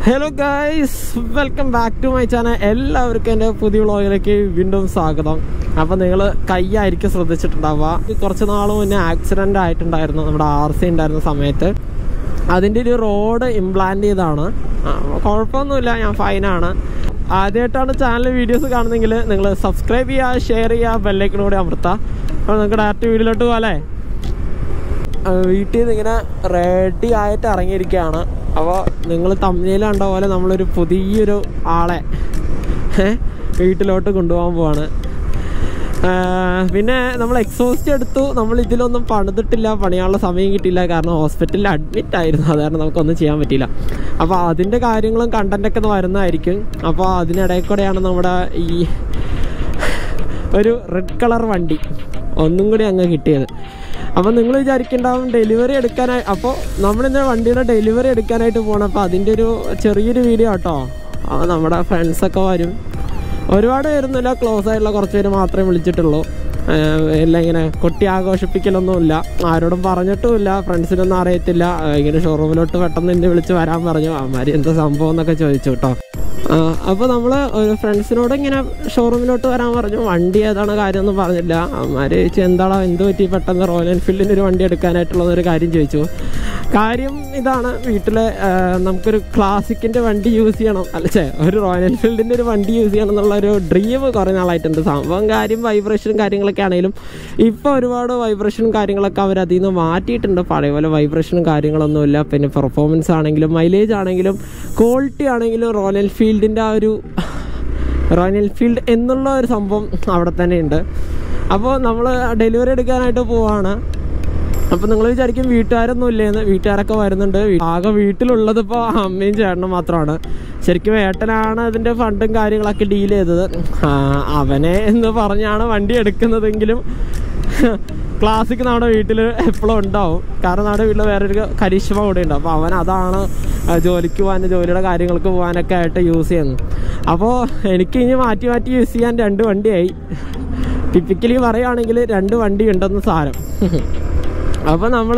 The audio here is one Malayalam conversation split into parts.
Hello guys welcome back to my channel എല്ലാവർക്കും എൻ്റെ പുതിയ വ്ളോഗിലേക്ക് വീണ്ടും സ്വാഗതം അപ്പോൾ നിങ്ങൾ കൈയായിരിക്കും ശ്രദ്ധിച്ചിട്ടുണ്ടാവുക ഇത് കുറച്ച് നാൾ മുന്നേ ആക്സിഡൻ്റ് ആയിട്ടുണ്ടായിരുന്നു നമ്മുടെ ആർ സി ഉണ്ടായിരുന്ന സമയത്ത് അതിൻ്റെ ഒരു റോഡ് ഇംപ്ലാന്റ് ചെയ്താണ് ആ, കുഴപ്പമൊന്നുമില്ല ഞാൻ ഫൈനാണ് ആദ്യമായിട്ടാണ് ചാനൽ വീഡിയോസ് കാണുന്നെങ്കിൽ നിങ്ങൾ സബ്സ്ക്രൈബ് ചെയ്യുക ഷെയർ ചെയ്യുക ബെല്ലൈക്കനും കൂടി അമർത്താം അപ്പോൾ നമുക്ക് ഡയറക്റ്റ് വീഡിയോയിലോട്ട് പോകാല്ലേ വീട്ടിൽ നിന്ന് ഇങ്ങനെ റെഡി ആയിട്ട് ഇറങ്ങിയിരിക്കുകയാണ് അപ്പോൾ നിങ്ങൾ തമ്മിൽ കണ്ട പോലെ നമ്മളൊരു പുതിയൊരു ആളെ ഏ, വീട്ടിലോട്ട് കൊണ്ടുപോകാൻ പോവാണ് ആ, പിന്നെ നമ്മൾ എക്സോസ്റ്റ് എടുത്തു നമ്മൾ ഇതിലൊന്നും പണിതിട്ടില്ല പണിയാനുള്ള സമയം കിട്ടിയില്ല കാരണം ഹോസ്പിറ്റലിൽ അഡ്മിറ്റ് ആയിരുന്നു അത് കാരണം നമുക്കൊന്നും ചെയ്യാൻ പറ്റിയില്ല അപ്പോൾ അതിൻ്റെ കാര്യങ്ങളും കണ്ടൻ്റൊക്കെ ഒന്ന് വരുന്നതായിരിക്കും അപ്പോൾ അതിനിടയിൽ കൂടെയാണ് നമ്മുടെ ഈ ഒരു റെഡ് കളർ വണ്ടി ഒന്നും കൂടി അങ്ങ് കിട്ടിയത് അപ്പം നിങ്ങൾ വിചാരിക്കുന്നുണ്ടാവും ഡെലിവറി എടുക്കാനായി അപ്പോൾ നമ്മളിന്ന് വണ്ടിയുടെ ഡെലിവറി എടുക്കാനായിട്ട് പോകണം അപ്പോൾ അതിൻ്റെ ഒരു ചെറിയൊരു വീഡിയോ കേട്ടോ അപ്പോൾ നമ്മുടെ ഫ്രണ്ട്സൊക്കെ വരും ഒരുപാട് പേരൊന്നുമില്ല ക്ലോസ് ആയിട്ടുള്ള കുറച്ച് പേര് മാത്രമേ വിളിച്ചിട്ടുള്ളൂ ഏഹ് എല്ലാം ഇങ്ങനെ കൊട്ടി ആഘോഷിപ്പിക്കലൊന്നുമില്ല ആരോടും പറഞ്ഞിട്ടുമില്ല ഫ്രണ്ട്സിനൊന്നും അറിയത്തില്ല ഏഹ് ഇങ്ങനെ ഷോറൂമിലോട്ട് പെട്ടെന്ന് എന്നെ വിളിച്ച് വരാൻ പറഞ്ഞു അവന്മാർ എന്താ സംഭവം എന്നൊക്കെ ചോദിച്ചു കേട്ടോ അപ്പോൾ നമ്മൾ ഒരു ഫ്രണ്ട്സിനോട് ഇങ്ങനെ ഷോറൂമിലോട്ട് വരാൻ പറഞ്ഞു വണ്ടി ഏതാണ് കാര്യമൊന്നും പറഞ്ഞില്ല അവന്മാർ ചോദിച്ചു എന്താണോ എന്ത് പറ്റി പെട്ടെന്ന് റോയൽ എൻഫീൽഡിൻ്റെ ഒരു വണ്ടി എടുക്കാനായിട്ടുള്ള ഒരു കാര്യം ചോദിച്ചു കാര്യം ഇതാണ് വീട്ടിൽ നമുക്കൊരു ക്ലാസിക്കിൻ്റെ വണ്ടി യൂസ് ചെയ്യണം അല്ല ചേ ഒരു റോയൽ എൻഫീൽഡിൻ്റെ ഒരു വണ്ടി യൂസ് ചെയ്യണം എന്നുള്ള ഒരു ഡ്രീം കുറേ നാളായിട്ടുണ്ട് സംഭവം കാര്യം വൈബ്രേഷനും കാര്യങ്ങളൊക്കെ ആണെങ്കിലും ഇപ്പോൾ ഒരുപാട് വൈബ്രേഷനും കാര്യങ്ങളൊക്കെ അവർ അതിൽ നിന്ന് മാറ്റിയിട്ടുണ്ട് പഴയ പോലെ വൈബ്രേഷനും കാര്യങ്ങളൊന്നുമില്ല പിന്നെ പെർഫോമൻസ് ആണെങ്കിലും മൈലേജ് ആണെങ്കിലും ക്വാളിറ്റി ആണെങ്കിലും റോയൽ എൻഫീൽഡിൻ്റെ ആ ഒരു റോയൽ എൻഫീൽഡ് എന്നുള്ള ഒരു സംഭവം അവിടെ തന്നെ ഉണ്ട് അപ്പോൾ നമ്മൾ ഡെലിവറി എടുക്കാനായിട്ട് പോവാണ് അപ്പോൾ നിങ്ങൾ വിചാരിക്കും വീട്ടുകാരൊന്നും ഇല്ലേന്ന് വീട്ടുകാരൊക്കെ വരുന്നുണ്ട് വീ- ആകെ വീട്ടിലുള്ളത് ഇപ്പോൾ അമ്മയും ചേട്ടനും മാത്രമാണ് ശരിക്കും ഏട്ടനാണ് അതിൻ്റെ ഫണ്ടും കാര്യങ്ങളൊക്കെ ഡീൽ ചെയ്തത് ആ, അവനെ എന്ന് പറഞ്ഞാണ് വണ്ടി എടുക്കുന്നതെങ്കിലും ക്ലാസ്സിക് നമ്മുടെ വീട്ടിൽ എപ്പോഴും ഉണ്ടാവും കാരണം നമ്മുടെ വീട്ടിൽ വേറൊരു കരിഷ്മ കൂടെ ഉണ്ട് അപ്പോൾ അവൻ അതാണ് ആ, ജോലിക്ക് പോകാൻ ജോലിയുടെ കാര്യങ്ങൾക്ക് പോകാനൊക്കെ ആയിട്ട് യൂസ് ചെയ്യുന്നത് അപ്പോൾ എനിക്ക് ഇനി മാറ്റി മാറ്റി യൂസ് ചെയ്യാൻ രണ്ട് വണ്ടിയായി ടിപ്പിക്കലി പറയുകയാണെങ്കിൽ രണ്ട് വണ്ടി ഉണ്ടെന്ന് സാരം അപ്പോൾ നമ്മൾ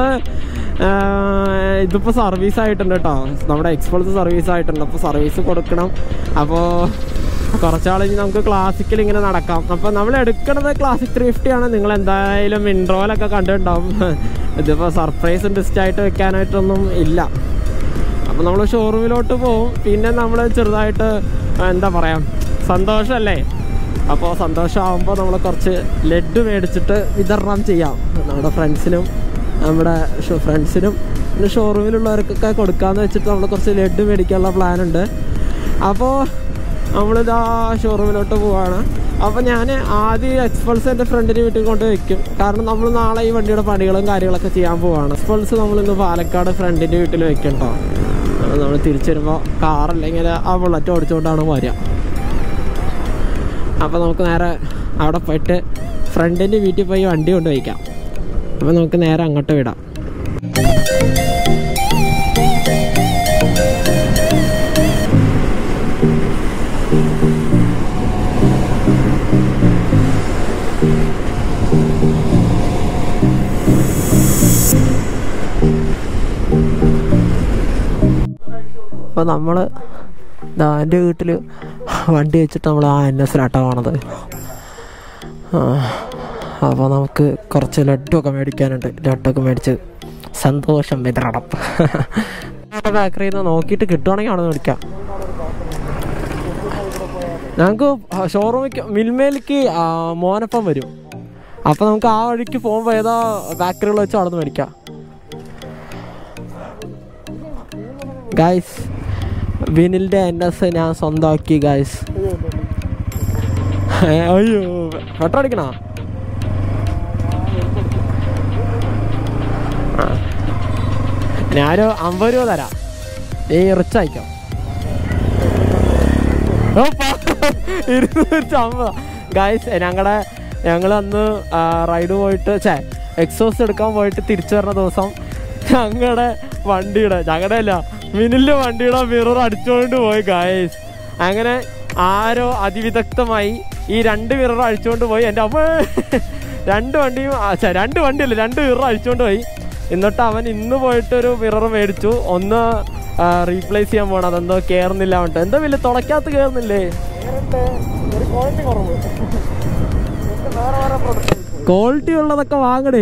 ഇതിപ്പോൾ സർവീസ് ആയിട്ടുണ്ട് കേട്ടോ നമ്മുടെ എക്സ്പോൾസ് സർവീസ് ആയിട്ടുണ്ട് അപ്പോൾ സർവീസ് കൊടുക്കണം അപ്പോൾ കുറച്ചാൾ ഇനി നമുക്ക് ക്ലാസിക്കൽ ഇങ്ങനെ നടക്കാം അപ്പോൾ നമ്മൾ എടുക്കുന്നത് ക്ലാസിക് ത്രീ ഫിഫ്റ്റി ആണ് നിങ്ങൾ എന്തായാലും ഇൻട്രോയിലൊക്കെ കണ്ടിട്ടുണ്ടാവും ഇതിപ്പോൾ സർപ്രൈസ് ഡിസ്റ്റ് ആയിട്ട് വെക്കാനായിട്ടൊന്നും ഇല്ല അപ്പോൾ നമ്മൾ ഷോറൂമിലോട്ട് പോവും പിന്നെ നമ്മൾ ചെറുതായിട്ട് എന്താ പറയുക സന്തോഷമല്ലേ അപ്പോൾ സന്തോഷമാകുമ്പോൾ നമ്മൾ കുറച്ച് ലഡ്ഡു മേടിച്ചിട്ട് വിതരണം ചെയ്യാം നമ്മുടെ ഫ്രണ്ട്സിനും നമ്മുടെ ഫ്രണ്ട്സിനും പിന്നെ ഷോറൂമിലുള്ളവർക്കൊക്കെ കൊടുക്കാമെന്ന് വെച്ചിട്ട് നമ്മൾ കുറച്ച് ലഡ്ഡു മേടിക്കാനുള്ള പ്ലാൻ ഉണ്ട് അപ്പോൾ നമ്മളിതാ ഷോറൂമിലോട്ട് പോവാണ് അപ്പോൾ ഞാൻ ആദ്യം എക്സ്പൾസ് എൻ്റെ ഫ്രണ്ടിന് വീട്ടിൽ കൊണ്ട് വെക്കും കാരണം നമ്മൾ നാളെ ഈ വണ്ടിയുടെ പണികളും കാര്യങ്ങളൊക്കെ ചെയ്യാൻ പോവാണ് എക്സ്പൾസ് നമ്മളിന്ന് പാലക്കാട് ഫ്രണ്ടിൻ്റെ വീട്ടിൽ വെക്കും കേട്ടോ നമ്മൾ തിരിച്ചു വരുമ്പോൾ കാറല്ലെങ്കിൽ ആ ബുള്ളറ്റ് ഓടിച്ചുകൊണ്ടാണ് വരിക അപ്പോൾ നമുക്ക് നേരെ അവിടെ പോയിട്ട് ഫ്രണ്ടിൻ്റെ വീട്ടിൽ പോയി വണ്ടി കൊണ്ട് വയ്ക്കാം അപ്പോൾ നമുക്ക് നേരെ അങ്ങോട്ട് വിടാം അപ്പോൾ നമ്മൾ എൻ്റെ വീട്ടിൽ വണ്ടി വെച്ചിട്ട് നമ്മൾ ആ എൻ എസിലാട്ടോ പോണത് അപ്പോൾ നമുക്ക് കുറച്ച് ലഡ്ഡുമൊക്കെ മേടിക്കാനുണ്ട് ലഡ്ഡുമൊക്കെ മേടിച്ച് സന്തോഷം വിതരണം ബേക്കറിയിൽ നിന്ന് നോക്കിയിട്ട് കിട്ടുവാണെങ്കിൽ അവിടെ മേടിക്കാം ഞങ്ങൾക്ക് ഷോറൂമിക്ക് മിൽമേലേക്ക് മോനപ്പം വരും അപ്പോൾ നമുക്ക് ആ വഴിക്ക് പോകുമ്പോൾ ഏതാ ബേക്കറികൾ വെച്ച് അവിടെ നിന്ന് മേടിക്കാം ഗൈസ് വിനിലിൻ്റെ എൻ എസ് ഞാൻ സ്വന്തമാക്കി ഗൈസ് അയ്യോ പെട്രോൾ അടിക്കണോ ആ. ഞാനൊരു അമ്പത് രൂപ തരാം നീ റിച്ച് അയക്കാം ഓ, പ- ഇരുന്നൂറ്റി അമ്പത് ഗായ്സ് ഞങ്ങളുടെ ഞങ്ങൾ അന്ന് റൈഡ് പോയിട്ട് ചേ എക്സോസ് എടുക്കാൻ പോയിട്ട് തിരിച്ചു വരുന്ന ദിവസം ഞങ്ങളുടെ വണ്ടിയുടെ ഞങ്ങളുടെ അല്ല മിനിലെ വണ്ടിയുടെ മിറർ അടിച്ചുകൊണ്ട് പോയി ഗായ്സ് അങ്ങനെ ആരോ അതിവിദഗ്ധമായി ഈ രണ്ട് മിറർ അഴിച്ചുകൊണ്ട് പോയി എൻ്റെ അമ്മ രണ്ട് വണ്ടിയും ആ, ഛെ, രണ്ട് വണ്ടിയല്ല രണ്ട് മിറർ അഴിച്ചുകൊണ്ട് പോയി എന്നിട്ട് അവൻ ഇന്ന് പോയിട്ടൊരു മിറർ മേടിച്ചു ഒന്ന് റീപ്ലേസ് ചെയ്യാൻ പോണം അതെന്തോ കയറുന്നില്ല പറഞ്ഞിട്ട് എന്താ വലിയ തുളയ്ക്കകത്ത് കയറുന്നില്ലേ ക്വാളിറ്റി ഉള്ളതൊക്കെ വാങ്ങടേ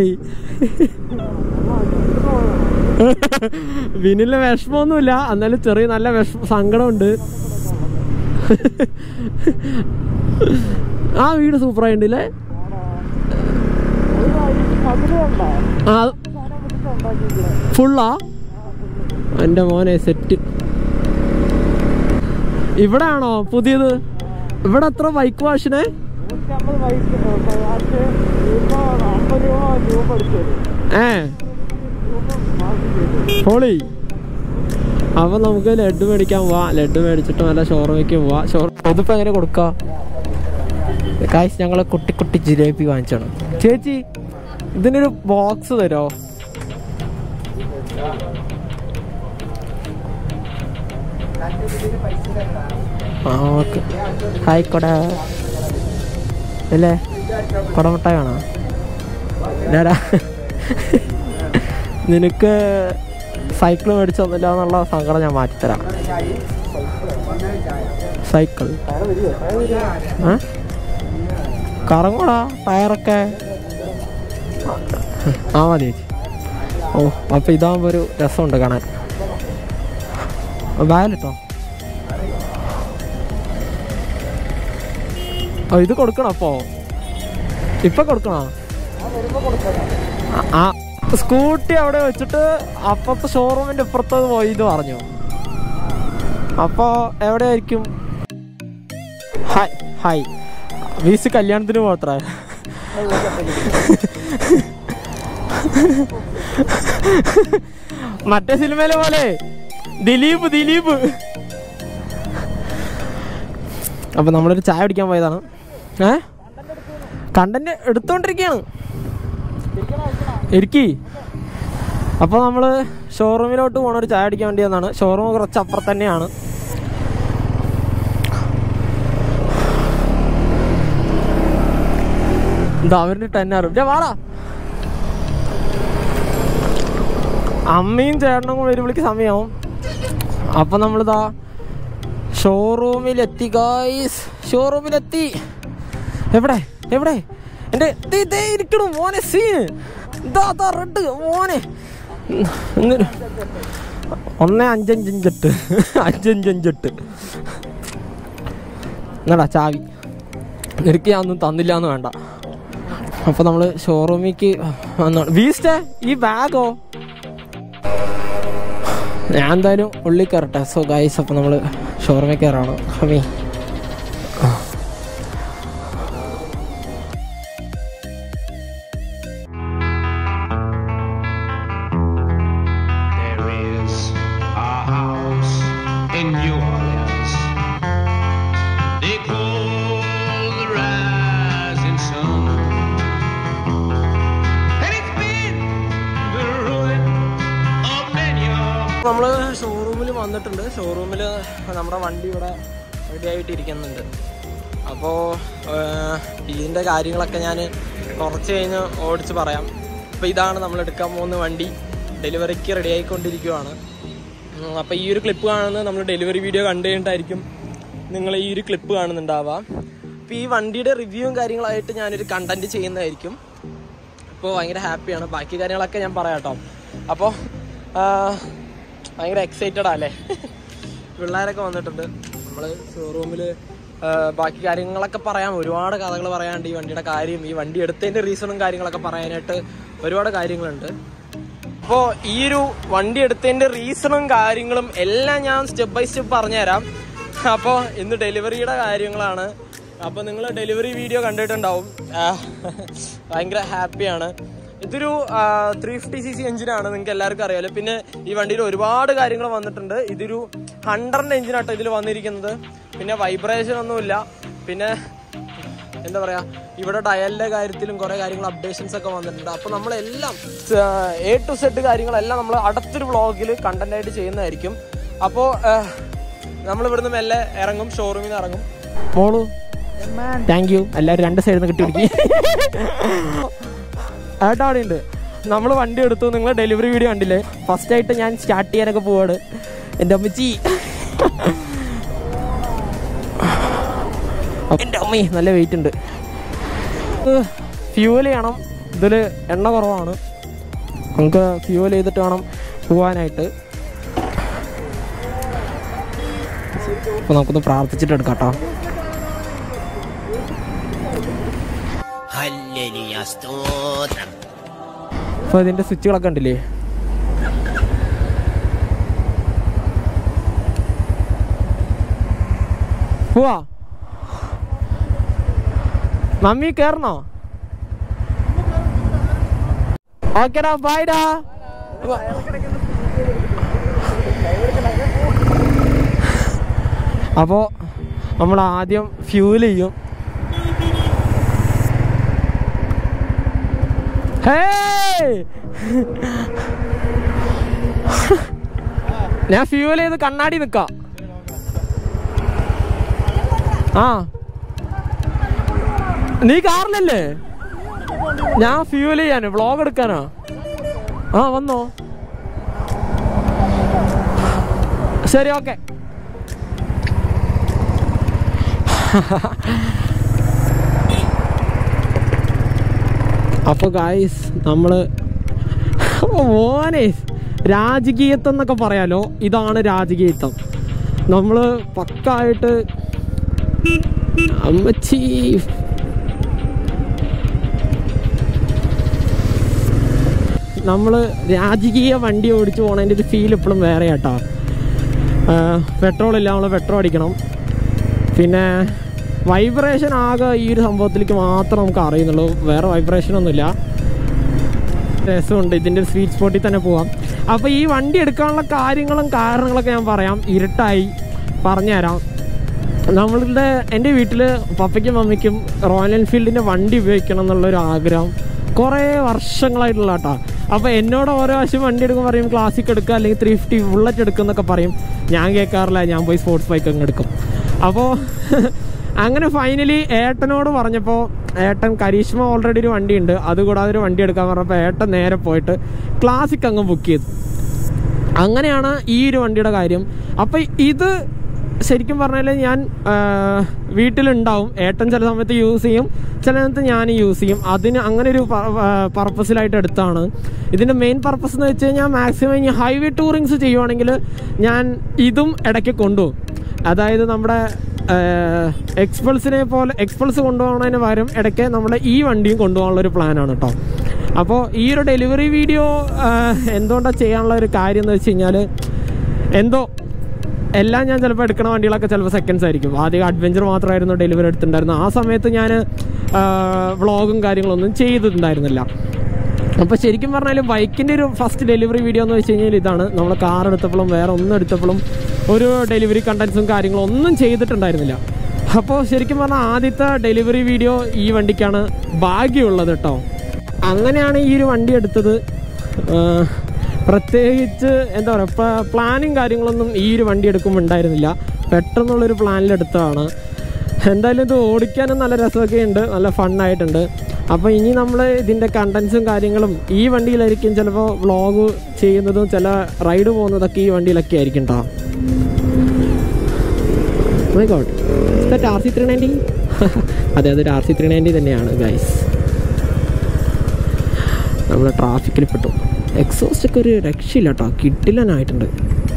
വിനിലെ വിഷമമൊന്നുമില്ല എന്നാലും ചെറിയ നല്ല വിഷമ സങ്കടമുണ്ട് ആ വീട് സൂപ്പറായിട്ടുണ്ട് അല്ലേ ആ ഫുള്ളാ എൻ്റെ മോനെ സെറ്റ് ഇവിടെ ആണോ പുതിയത് ഇവിടെ എത്ര ബൈക്ക് വാഷിനെ ഏ ഹോളി അപ്പൊ നമുക്ക് ലഡു മേടിക്കാൻ പോവാ ലഡു മേടിച്ചിട്ട് നല്ല ഷോറൂമിലേക്ക് പോവാ ഷോർ ഇതിപ്പോ എങ്ങനെ കൊടുക്ക കാശ് ഞങ്ങള് കുട്ടി കുട്ടി ജിലേബി വാങ്ങിച്ചാണ് ചേച്ചി ഇതിനൊരു ബോക്സ് തരോ ആ ഓക്കെ ഹായ് കൊട അല്ലേ കൊടമുട്ടായി വേണോ ഇല്ലാടാ നിനക്ക് സൈക്കിൾ മേടിച്ചു തന്നില്ല എന്നുള്ള സങ്കടം ഞാൻ മാറ്റിത്തരാം സൈക്കിൾ ആ കറങ്ങൂടാ ടയറൊക്കെ ആ മതി ചേച്ചി ഓ അപ്പൊ ഇതാകുമ്പോ ഒരു രസമുണ്ട് കാണാൻ ബാലിട്ടോ ഓ ഇത് കൊടുക്കണോ അപ്പോ ഇപ്പൊ കൊടുക്കണോ ആ- ആ സ്കൂട്ടി അവിടെ വെച്ചിട്ട് അപ്പുറത്തെ ഷോറൂമിന്റെ ഇപ്പുറത്ത് പോയി എന്ന് പറഞ്ഞു അപ്പോ എവിടെയായിരിക്കും ഹായ് ഹായ് വീസ് കല്യാണത്തിന് മാത്രമേ മറ്റേ സിനിമയിലെ പോലെ ദിലീപ് ദിലീപ് അപ്പൊ നമ്മളൊരു ചായ കുടിക്കാൻ പോയതാണ് ഏ കണ്ടന്റ് എടുത്തോണ്ടിരിക്കുകയാണ് ഇരിക്കി അപ്പോൾ നമ്മൾ ഷോറൂമിലോട്ട് പോകണ ഒരു ചായ അടിക്കാൻ വേണ്ടി വന്നതാണ് ഷോറൂം കുറച്ച് അപ്പുറത്ത് തന്നെയാണ് എന്താ അവരുടെ ടെന്നാറും വാടാ അമ്മയും ചേട്ടനും കൂടെ വരുമ്പോഴേക്ക് സമയമാവും അപ്പം നമ്മളിതാ ഷോറൂമിലെത്തി ഗായ്സ് ഷോറൂമിലെത്തി എവിടെ എവിടെ എൻ്റെ ദേ ദേ ഇരിക്കണു മോനെ സീന് ഇതാ ദാ റെഡ് മോനെ ഇങ്ങനെ ഒന്ന് അഞ്ചഞ്ചഞ്ചെട്ട് അഞ്ചഞ്ചഞ്ചെട്ട് എന്നാടാ ചാവി നിനക്ക് ഞാൻ ഒന്നും തന്നില്ല എന്ന് വേണ്ട അപ്പൊ നമ്മള് ഷോറൂമിക്ക് വന്നാണ് വീസ്റ്റേ ഈ ബാഗോ ഞാൻ എന്തായാലും ഉള്ളിൽ കയറട്ടെ സോ ഗൈസ് അപ്പൊ നമ്മള് ഷോറൂമിൽ കയറാണ് ഹമി There is a house in New Orleans. They call the rising sun. And it's been the ruin of many of നമ്മൾ ഷോറൂമിൽ വന്നിട്ടുണ്ട് ഷോറൂമിൽ നമ്മുടെ വണ്ടി ഇവിടെ റെഡി ആയിട്ടിരിക്കുന്നുണ്ട് അപ്പോൾ ഇതിൻ്റെ കാര്യങ്ങളൊക്കെ ഞാൻ കുറച്ച് കഴിഞ്ഞ് ഓടിച്ച് പറയാം അപ്പോൾ ഇതാണ് നമ്മൾ എടുക്കാൻ പോകുന്ന വണ്ടി ഡെലിവറിക്ക് റെഡി ആയിക്കൊണ്ടിരിക്കുവാണ് അപ്പോൾ ഈ ഒരു ക്ലിപ്പ് കാണുന്നത് നമ്മൾ ഡെലിവറി വീഡിയോ കണ്ടു കഴിഞ്ഞിട്ടായിരിക്കും നിങ്ങൾ ഈ ഒരു ക്ലിപ്പ് കാണുന്നുണ്ടാവുക അപ്പോൾ ഈ വണ്ടിയുടെ റിവ്യൂവും കാര്യങ്ങളായിട്ട് ഞാനൊരു കണ്ടന്റ് ചെയ്യുന്നതായിരിക്കും ഇപ്പോൾ ഭയങ്കര ഹാപ്പിയാണ് ബാക്കി കാര്യങ്ങളൊക്കെ ഞാൻ പറയാം കേട്ടോ അപ്പോൾ ഭയങ്കര എക്സൈറ്റഡ് അല്ലേ പിള്ളേരൊക്കെ വന്നിട്ടുണ്ട് നമ്മൾ ഷോറൂമിൽ ബാക്കി കാര്യങ്ങളൊക്കെ പറയാം ഒരുപാട് കഥകൾ പറയാനുണ്ട് ഈ വണ്ടിയുടെ കാര്യം ഈ വണ്ടി എടുത്തതിൻ്റെ റീസണും കാര്യങ്ങളൊക്കെ പറയാനായിട്ട് ഒരുപാട് കാര്യങ്ങളുണ്ട് അപ്പോൾ ഈ ഒരു വണ്ടി എടുത്തതിൻ്റെ റീസണും കാര്യങ്ങളും എല്ലാം ഞാൻ സ്റ്റെപ്പ് ബൈ സ്റ്റെപ്പ് പറഞ്ഞുതരാം അപ്പോൾ ഇന്ന് ഡെലിവറിയുടെ കാര്യങ്ങളാണ് അപ്പോൾ നിങ്ങൾ ഡെലിവറി വീഡിയോ കണ്ടിട്ടുണ്ടാവും ആ, ഭയങ്കര ഹാപ്പിയാണ് ഇതൊരു ത്രീ ഫിഫ്റ്റി സി സി എഞ്ചിനാണ് നിങ്ങൾക്ക് എല്ലാവർക്കും അറിയാലോ പിന്നെ ഈ വണ്ടിയിൽ ഒരുപാട് കാര്യങ്ങൾ വന്നിട്ടുണ്ട് ഇതൊരു ഹൺഡ്രഡ് എഞ്ചിനാട്ടോ ഇതിൽ വന്നിരിക്കുന്നത് പിന്നെ വൈബ്രേഷൻ ഒന്നുമില്ല പിന്നെ എന്താ പറയാ ഇവിടെ ഡയലിന്റെ കാര്യത്തിലും കുറെ കാര്യങ്ങൾ അപ്ഡേഷൻസ് ഒക്കെ വന്നിട്ടുണ്ട് അപ്പൊ നമ്മളെല്ലാം എ ടു സെഡ് കാര്യങ്ങളെല്ലാം നമ്മൾ അടുത്തൊരു വ്ളോഗിൽ കണ്ടന്റ് ആയിട്ട് ചെയ്യുന്നതായിരിക്കും അപ്പോൾ നമ്മൾ ഇവിടുന്ന് മെല്ലെ ഇറങ്ങും ഷോറൂമിൽ നിന്ന് ഇറങ്ങും മോളു താങ്ക് യു എല്ലാവരും രണ്ട് സൈഡിൽ നിന്ന് കിട്ടി പിടിക്കും ഏട്ടാ അവിടെ ഉണ്ട് നമ്മൾ വണ്ടി എടുത്തു നിങ്ങൾ ഡെലിവറി വീഡിയോ കണ്ടില്ലേ ഫസ്റ്റ് ആയിട്ട് ഞാൻ സ്റ്റാർട്ട് ചെയ്യാനൊക്കെ പോവാണ് എൻ്റെ അമ്മച്ചി എൻ്റെ അമ്മേ നല്ല വെയിറ്റ് ഉണ്ട് ഫ്യൂവൽ ചെയ്യണം ഇതിൽ എണ്ണ കുറവാണ് നമുക്ക് ഫ്യൂവൽ ചെയ്തിട്ട് വേണം പോവാനായിട്ട് അപ്പോൾ നമുക്കൊന്ന് പ്രാർത്ഥിച്ചിട്ട് എടുക്കാം കേട്ടോ ഹല്ലേലൂയ സ്തോത്രം അപ്പോൾ ഇതിൻ്റെ സ്വിച്ചുകളൊക്കെ ഉണ്ടില്ലേ പോവാ മമ്മി കയറണോ ഓക്കേടാ ബായ്ഡാ അപ്പോൾ നമ്മൾ ആദ്യം ഫ്യൂൽ ചെയ്യും ഹേയ് ഞാൻ ഫ്യൂവൽ ചെയ്ത് കണ്ണാടി നിക്കാം ആ നീ കാറിലല്ലേ ഞാൻ ഫ്യൂവൽ ചെയ്യാന് വ്ളോഗ് എടുക്കാനാ ആ വന്നോ ശരി ഓക്കെ അപ്പോൾ ഗായ്സ് നമ്മൾ മോനെ രാജകീയത്വം എന്നൊക്കെ പറയാലോ ഇതാണ് രാജകീയത്വം നമ്മൾ പക്കായിട്ട് അമ്മച്ചി നമ്മൾ രാജകീയ വണ്ടി ഓടിച്ചു പോണതിൻ്റെ ഒരു ഫീൽ ഇപ്പോഴും വേറെ കേട്ടോ പെട്രോൾ ഇല്ല നമ്മൾ പെട്രോൾ അടിക്കണം പിന്നെ വൈബ്രേഷൻ ആകെ ഈ ഒരു സംഭവത്തിലേക്ക് മാത്രം നമുക്ക് അറിയുന്നുള്ളൂ വേറെ വൈബ്രേഷൻ ഒന്നുമില്ല രസമുണ്ട് ഇതിൻ്റെ ഒരു സ്വീറ്റ് സ്പോട്ടിൽ തന്നെ പോവാം അപ്പോൾ ഈ വണ്ടി എടുക്കാനുള്ള കാര്യങ്ങളും കാരണങ്ങളൊക്കെ ഞാൻ പറയാം ഇരുട്ടായി പറഞ്ഞുതരാം നമ്മളുടെ എൻ്റെ വീട്ടിൽ പപ്പയ്ക്കും മമ്മിക്കും റോയൽ എൻഫീൽഡിൻ്റെ വണ്ടി ഉപയോഗിക്കണം എന്നുള്ളൊരു ആഗ്രഹം കുറേ വർഷങ്ങളായിട്ടുള്ള കേട്ടോ അപ്പോൾ എന്നോട് ഓരോ ആവശ്യം വണ്ടി എടുക്കുമ്പോൾ പറയും ക്ലാസിക് എടുക്കുക അല്ലെങ്കിൽ ത്രീ ഫിഫ്റ്റി ബുള്ളറ്റ് എടുക്കുക എന്നൊക്കെ പറയും ഞാൻ കേൾക്കാറില്ല ഞാൻ പോയി സ്പോർട്സ് ബൈക്ക് അങ്ങ് എടുക്കും അപ്പോൾ അങ്ങനെ ഫൈനലി ഏട്ടനോട് പറഞ്ഞപ്പോൾ ഏട്ടൻ കരീഷ്മ ഓൾറെഡി ഒരു വണ്ടിയുണ്ട് അതുകൂടാതെ ഒരു വണ്ടി എടുക്കാൻ പറഞ്ഞപ്പോൾ ഏട്ടൻ നേരെ പോയിട്ട് ക്ലാസിക് അങ്ങ് ബുക്ക് ചെയ്തു അങ്ങനെയാണ് ഈ ഒരു വണ്ടിയുടെ കാര്യം അപ്പം ഇത് ശരിക്കും പറഞ്ഞാൽ ഞാൻ ആ, വീട്ടിലുണ്ടാവും ഏട്ടൻ ചില സമയത്ത് യൂസ് ചെയ്യും ചില സമയത്ത് ഞാൻ യൂസ് ചെയ്യും അതിന് അങ്ങനെ ഒരു പർപ്പസിലായിട്ട് എടുത്താണ് ഇതിൻ്റെ മെയിൻ പർപ്പസ് എന്ന് വെച്ച് കഴിഞ്ഞാൽ മാക്സിമം ഇനി ഹൈവേ ടൂറിങ്സ് ചെയ്യുവാണെങ്കിൽ ഞാൻ ഇതും ഇടയ്ക്ക് കൊണ്ടുപോകും അതായത് നമ്മുടെ എക്സ്പൾസിനെ പോലെ എക്സ്പൾസ് കൊണ്ടുപോകുന്നതിന് പകരം ഇടയ്ക്ക് നമ്മുടെ ഈ വണ്ടിയും കൊണ്ടുപോകാനുള്ള ഒരു പ്ലാനാണ് കേട്ടോ അപ്പോൾ ഈ ഒരു ഡെലിവറി വീഡിയോ എന്തുകൊണ്ടാണ് ചെയ്യാനുള്ള ഒരു കാര്യം എന്ന് വെച്ച് കഴിഞ്ഞാൽ എന്തോ എല്ലാം ഞാൻ ചിലപ്പോൾ എടുക്കണ വണ്ടികളൊക്കെ ചിലപ്പോൾ സെക്കൻഡ്സ് ആയിരിക്കും ആദ്യം അഡ്വഞ്ചർ മാത്രമായിരുന്നു ഡെലിവറി എടുത്തിട്ടുണ്ടായിരുന്നത് ആ സമയത്ത് ഞാൻ വ്ളോഗും കാര്യങ്ങളൊന്നും ചെയ്തിട്ടുണ്ടായിരുന്നില്ല അപ്പോൾ ശരിക്കും പറഞ്ഞാൽ ബൈക്കിൻ്റെ ഒരു ഫസ്റ്റ് ഡെലിവറി വീഡിയോ എന്ന് വെച്ച് കഴിഞ്ഞാൽ ഇതാണ് നമ്മൾ കാർ എടുത്തപ്പോഴും വേറെ ഒന്നും എടുത്തപ്പോഴും ഒരു ഡെലിവറി കണ്ടൻസും കാര്യങ്ങളും ഒന്നും ചെയ്തിട്ടുണ്ടായിരുന്നില്ല അപ്പോൾ ശരിക്കും പറഞ്ഞാൽ ആദ്യത്തെ ഡെലിവറി വീഡിയോ ഈ വണ്ടിക്കാണ് ഭാഗ്യമുള്ളത് കേട്ടോ അങ്ങനെയാണ് ഈ ഒരു വണ്ടി എടുത്തത് ആ, പ്രത്യേകിച്ച് എന്താ പറയുക പ്ലാനിങ് കാര്യങ്ങളൊന്നും ഈ ഒരു വണ്ടി എടുക്കുമ്പോൾ ഉണ്ടായിരുന്നില്ല പെട്ടെന്നുള്ളൊരു പ്ലാനിലെടുത്തതാണ് എന്തായാലും ഇത് ഓടിക്കാനും നല്ല രസമൊക്കെ ഉണ്ട് നല്ല ഫണ്ണായിട്ടുണ്ട് അപ്പോൾ ഇനി നമ്മൾ ഇതിൻ്റെ കണ്ടൻസും കാര്യങ്ങളും ഈ വണ്ടിയിലായിരിക്കും ചിലപ്പോൾ വ്ളോഗ് ചെയ്യുന്നതും ചില റൈഡ് പോകുന്നതൊക്കെ ഈ വണ്ടിയിലൊക്കെ ആയിരിക്കും കേട്ടോ my god that R C three ninety അതെ അതൊരു ആർ സി ത്രീ നയൻറ്റി തന്നെയാണ് ഗൈസ് നമ്മൾ ട്രാഫിക്കിൽ പെട്ടു എക്സോസ്റ്റ് ഒക്കെ ഒരു രക്ഷയില്ല കേട്ടോ കിട്ടില്ലനായിട്ടുണ്ട്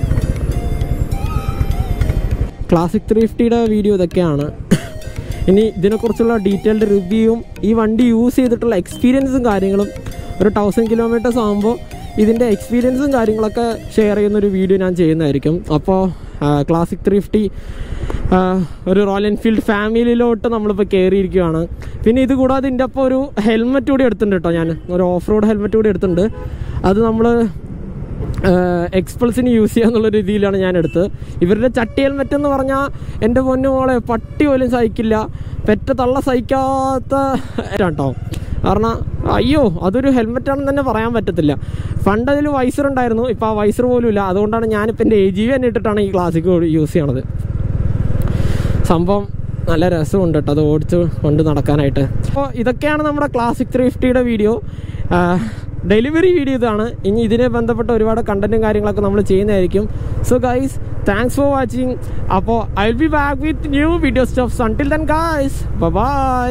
ക്ലാസിക് ത്രീ ഫിഫ്റ്റിയുടെ വീഡിയോ ഇതൊക്കെയാണ് ഇനി ഇതിനെക്കുറിച്ചുള്ള ഡീറ്റെയിൽഡ് റിവ്യൂവും ഈ വണ്ടി യൂസ് ചെയ്തിട്ടുള്ള എക്സ്പീരിയൻസും കാര്യങ്ങളും ഒരു തൗസൻഡ് കിലോമീറ്റേഴ്സ് ആകുമ്പോൾ ഇതിൻ്റെ എക്സ്പീരിയൻസും കാര്യങ്ങളൊക്കെ ഷെയർ ചെയ്യുന്ന ഒരു വീഡിയോ ഞാൻ ചെയ്യുന്നതായിരിക്കും അപ്പോൾ ക്ലാസിക് ത്രീ ഫിഫ്റ്റി ഒരു റോയൽ എൻഫീൽഡ് ഫാമിലിയിലോട്ട് നമ്മളിപ്പോൾ കയറിയിരിക്കുകയാണ് പിന്നെ ഇത് കൂടാതെ ഇതിൻ്റെ ഒപ്പം ഒരു ഹെൽമെറ്റ് കൂടി എടുത്തിട്ടുണ്ട് കേട്ടോ ഞാൻ ഒരു ഓഫ് റോഡ് ഹെൽമെറ്റ് കൂടി എടുത്തിട്ടുണ്ട് അത് നമ്മൾ എക്സ്പൾസിന് യൂസ് ചെയ്യാന്നുള്ള രീതിയിലാണ് ഞാൻ എടുത്തത് ഇവരുടെ ചട്ടി ഹെൽമെറ്റ് എന്ന് പറഞ്ഞാൽ എൻ്റെ പൊന്നു മോളെ പട്ടി പോലും സഹിക്കില്ല പെറ്റ തള്ള സഹിക്കാത്ത കേട്ടോ കാരണം അയ്യോ അതൊരു ഹെൽമെറ്റ് ആണെന്ന് തന്നെ പറയാൻ പറ്റത്തില്ല പണ്ട് അതിൽ വൈസർ ഉണ്ടായിരുന്നു ഇപ്പോൾ ആ വൈസർ പോലും ഇല്ല അതുകൊണ്ടാണ് ഞാനിപ്പോൾ എൻ്റെ എ ജി വി തന്നെ ഇട്ടിട്ടാണ് ഈ ക്ലാസിക് യൂസ് ചെയ്യണത് സംഭവം നല്ല രസമുണ്ട് കേട്ടോ അത് ഓടിച്ച് കൊണ്ട് നടക്കാനായിട്ട് അപ്പോൾ ഇതൊക്കെയാണ് നമ്മുടെ ക്ലാസിക് ത്രീ ഫിഫ്റ്റിയുടെ വീഡിയോ ഡെലിവറി വീഡിയോ ഇതാണ് ഇനി ഇതിനെ ബന്ധപ്പെട്ട ഒരുപാട് കണ്ടന്റും കാര്യങ്ങളൊക്കെ നമ്മൾ ചെയ്യുന്നതായിരിക്കും so guys thanks for watching അപ്പോൾ I will be back with new video stuffs until then guys bye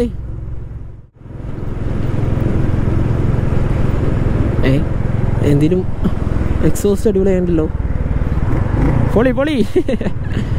ഏ എന്തിനും എക്സോസ്റ്റ് അടിപൊളിയായിട്ടുണ്ടല്ലോ പൊളി പൊളി